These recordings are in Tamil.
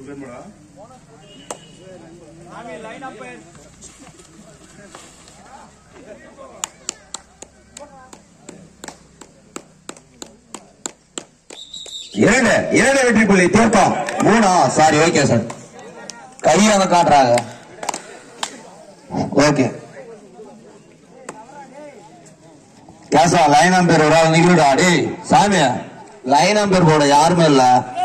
பேர்மாடா இரண்டு இரண்டு வெற்றி புள்ளி தீர்க்கம் மூணா சாரி ஓகே சார் கையை அவங்க காட்டுறாங்க ஓகே கேசா லைன் நம்பர் ஒரு ஆள் நில்லுடா டேய் சாமி லைன் நம்பர் போட யாருமே இல்ல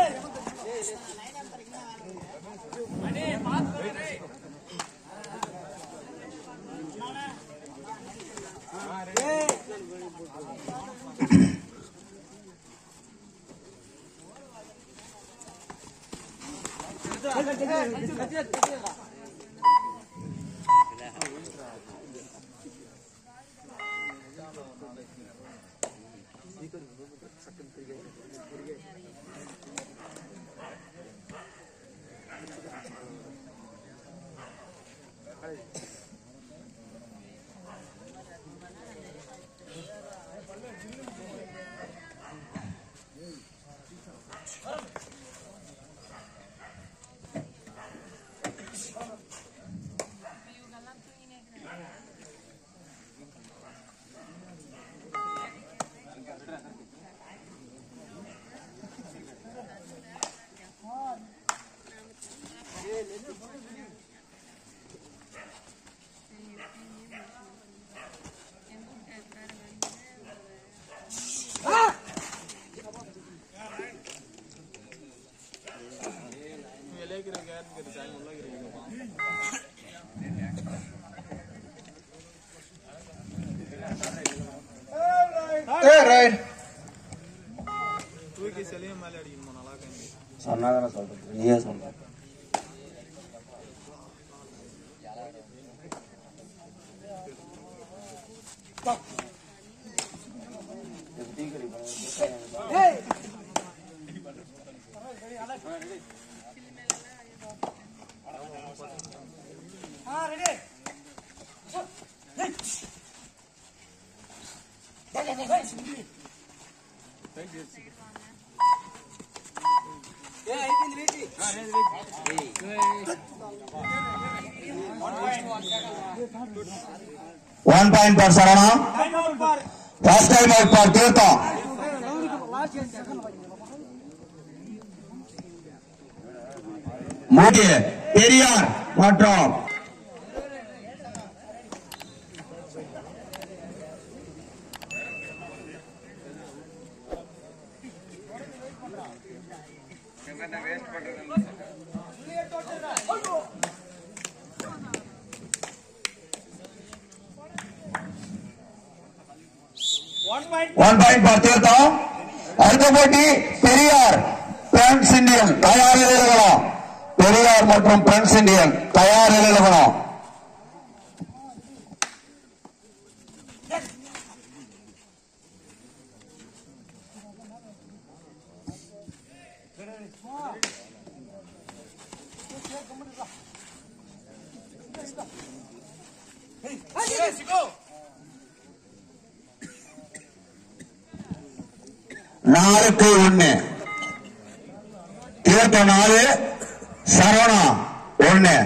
சொன்னாதானே சொல்றது நீயே சொல்ற one point for Saranam first time out for Theertham மூடி பெரியார் மற்றும் ஒன் பாயிண்ட் பார் தீர்த்தம் அடுத்த போட்டி பெரியார் பிரான்ஸ் இந்தியன் தயாரில் எழுதலாம் பெரியார் மற்றும் பிரான்ஸ் இந்தியன் தயாரில் எழுதலாம் நாலுக்கு ஒண்ணு தீர்த்தம் நாலு சரவணா ஒண்ணு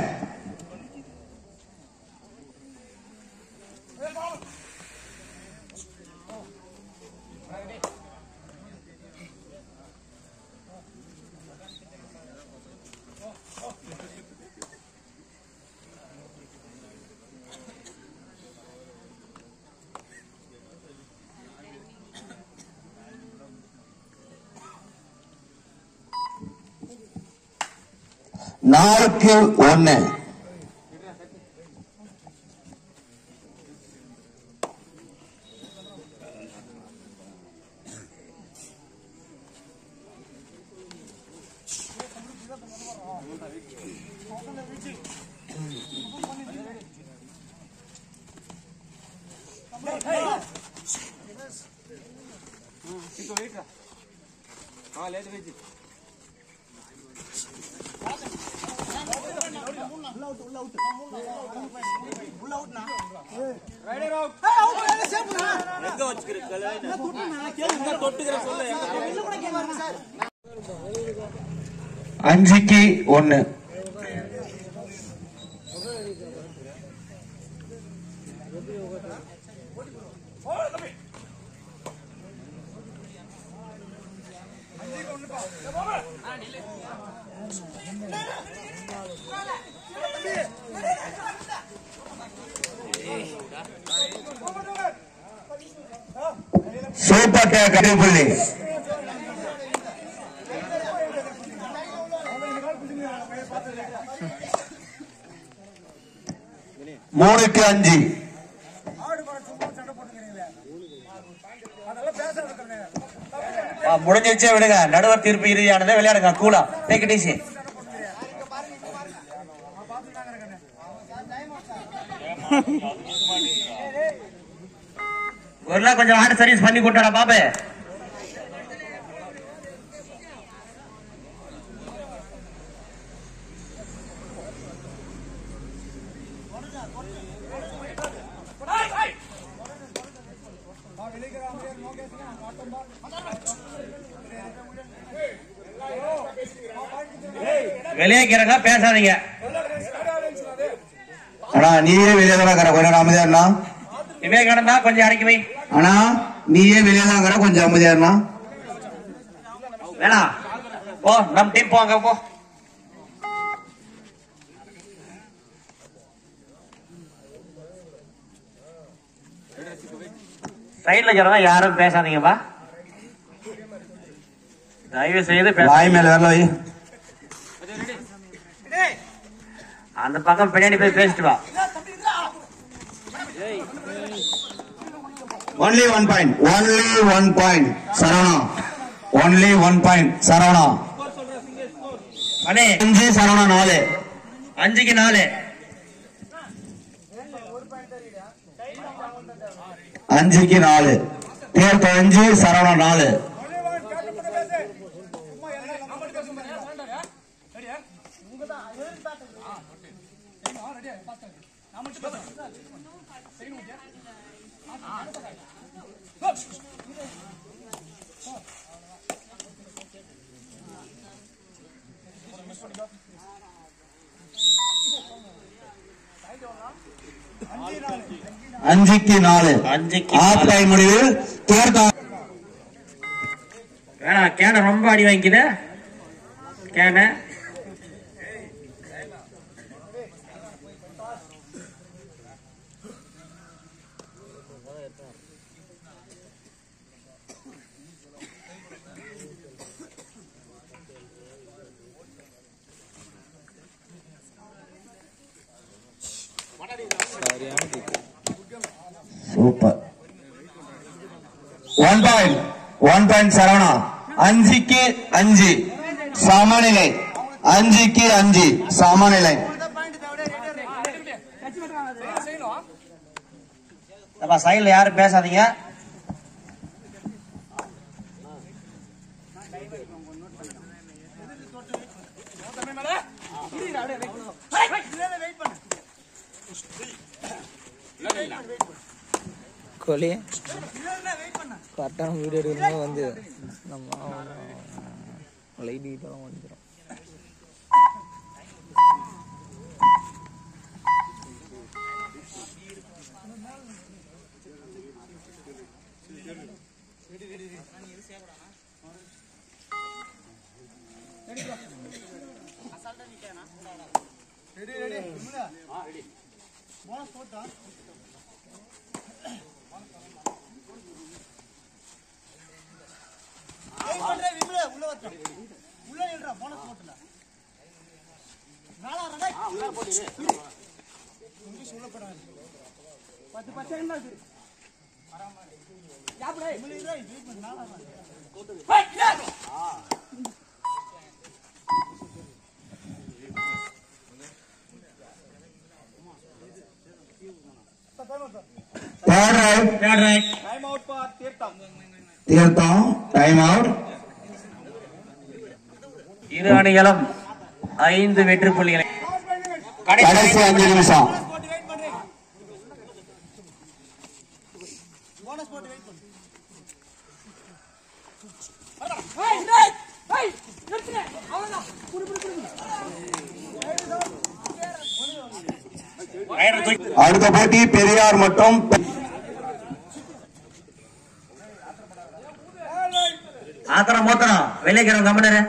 நாலுக்கு ஒண்ணு அஞ்சுக்கு ஒன்னு சூப்பர் டேக் அடிப்புள்ளி மூணுக்கு அஞ்சு ஆ, முடிஞ்சிருச்சே விடுங்க நடுவர் தீர்ப்பு இறுதியானது விளையாடுங்க கூலா டேக் இட் ஈஸி ஒரு நாள் கொஞ்சம் ஆடு சர்வீஸ் பண்ணி கொடுத்தாடா பாபு வெளியேக்கிறங்க பேசாதீங்க அண்ணா நீயே வெளியே தான் இருக்கிற கொஞ்சம் அமைதியா இருந்தா விவேகானந்தா கொஞ்சம் இறக்கி வை அண்ணா நீயே வெளியே தான் இருக்கிற கொஞ்சம் அமைதியா இருந்தா வேணா போ நம் டீம் போங்க போ சைட்ல ஜனங்க யாரும் பேசாதீங்கப்பா தயவு செய்து பேச வாய் மேல வரல வை அந்த பக்கம் பின்னாடி போய் பேசிட்டு வா only one point only one point Saravana only one point Saravana அண்ணே அஞ்சு சரவணா நாலு அஞ்சுக்கு நாலு அஞ்சுக்கு நாலு தேர்த்து அஞ்சு சரவணா நாலு அஞ்சுக்கு நாலு அஞ்சுக்கு ஆஃப் நாலு. டைம் முடிவில் தேர்தா வேணா கேன ரொம்ப அடி வாங்கிக்குது கேன super one point one point Saravana அஞ்சுக்கு அஞ்சு சமநிலை அஞ்சுக்கு அஞ்சு சமநிலை நம்ம சைடுல யாரும் பேசாதீங்க கோழி கரெக்டான வீடியோ எடுக்கணும் வந்து நம்ம லைட் இதெல்லாம் வந்துடும் third right Third right. Theertham time out இரு அணிகளும் ஐந்து வெற்றி புள்ளிகளை கடைசி அஞ்சு நிமிஷம் Hey! Hey! ரைடர் தூக்கி அடுத்த போட்டி பெரியார் மற்றும் ஆத்திரம் மூத்திரம் வெளியேக்கிறோம் கம்பெனரு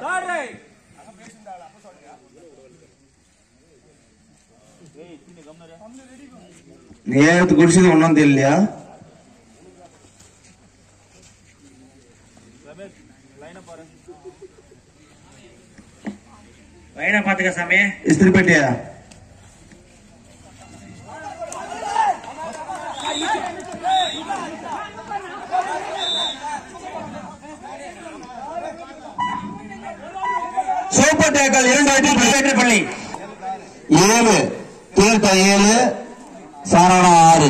நீ எடுத்து குடிச்சது ஒன்றும் தெரியலையா லைனை பாத்துக்க சாமி இஸ்திரி பெட்டியா சூப்பர் டேக்கல் இரண்டு வெற்றி வெற்றி பள்ளி ஏழு தீர்த்த ஏழு சரணம் ஆறு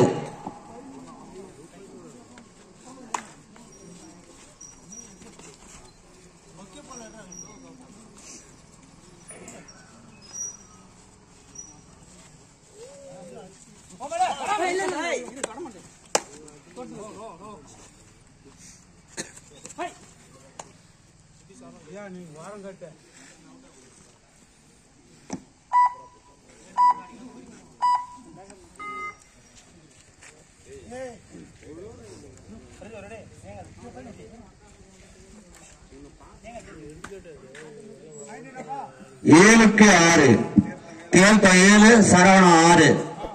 ஏழுக்கு ஆறு தீர்த்த ஏழு சரவணம் ஆறு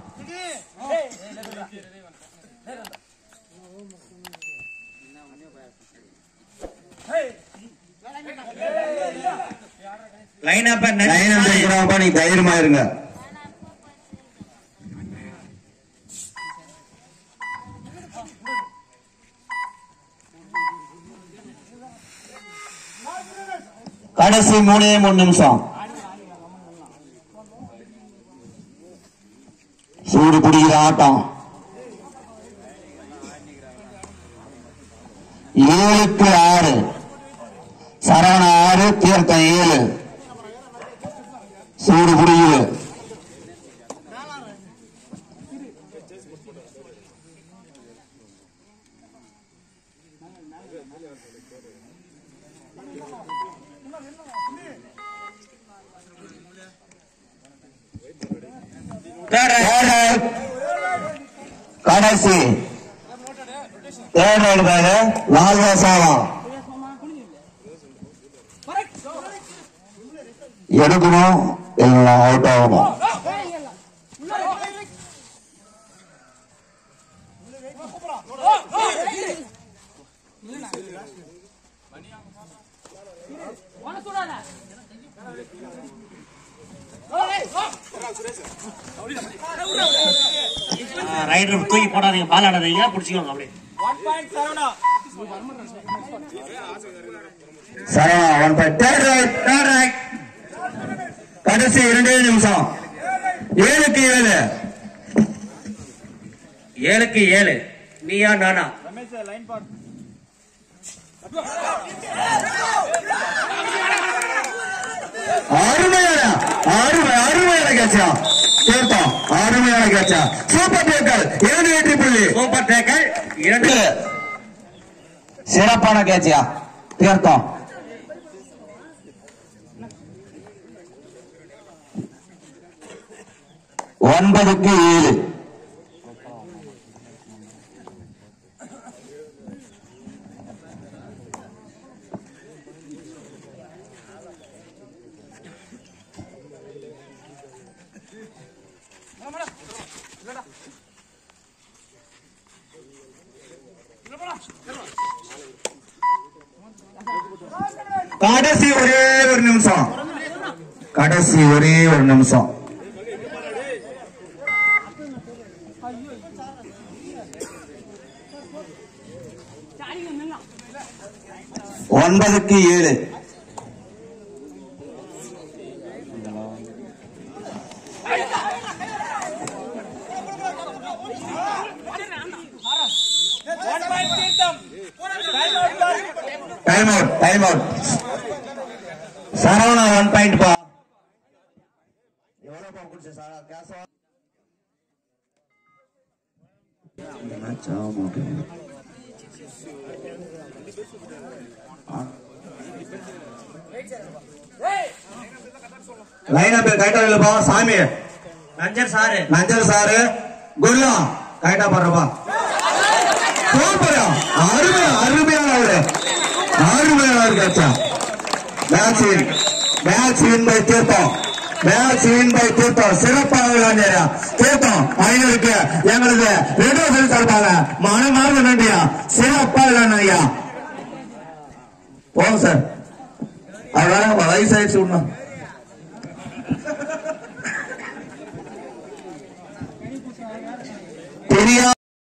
லைன் அப்ப லைன் இருக்கிறாப்பா நீ தைரியமா இருங்க கடைசி மூணே மூணு நிமிஷம் சூடு பிடிக்கிற ஆட்டம் ஏழுக்கு ஆறு சரவண ஆறு தீர்த்தம் ஏழு சூடு பிடிக்குது தேர்ட் கடைசி தேர்ட் எடுத்தாங்க லால்வா சாலம் எடுக்கணும் இல்லைன்னா அவுட் ஆகணும் ரைடர் தூக்கி போடாதீங்க பால் ஆடாதீங்க பிடிச்சிக்கோங்க அப்படியே Saravana one point third right third right கடைசி இரண்டே நிமிஷம் ஏழுக்கு ஏழு ஏழுக்கு ஏழு நீயா நானா அருமையான அருமை அருமையான கேட்சா தீர்த்தம் அருமையான கேட்சா சூப்பர் டேக்கர் இரண்டு வெற்றி புள்ளி சூப்பர் டேக்கல் இரண்டு சிறப்பான கேட்சியா தீர்த்தம் ஒன்பதுக்கு ஏழு கடைசி ஒரே ஒரு நிமிஷம் கடைசி ஒரே ஒரு நிமிஷம் ஒன்பதுக்கு ஏழு time out time out Saravana one point பா எவ்வளவுப்பா குடிச்ச சா- காசு வா- இந்த match ஆக மாட்டேங்குது. லைன் அப் கரெக்டா இல்லப்பா சாமி ரஞ்சன் சாரு மஞ்சள் சாரு குருவா கைட்டா பாடுறப்பா சூப்பரா அருமையா அருமையான ஒரு அருமையான ஒரு கட்சா match win match win by Theertham match win by Theertham சிறப்பாக விளையாண்டியா தீர்த்தம் ஐநூறுக்கு எங்களுக்கு ரெண்டு பேர் சார்பாக மனமார்ந்த நன்றியா சிறப்பா விளையாண்டியா போங்க சார் அதனால வயசாயிடுச்சு விடணும்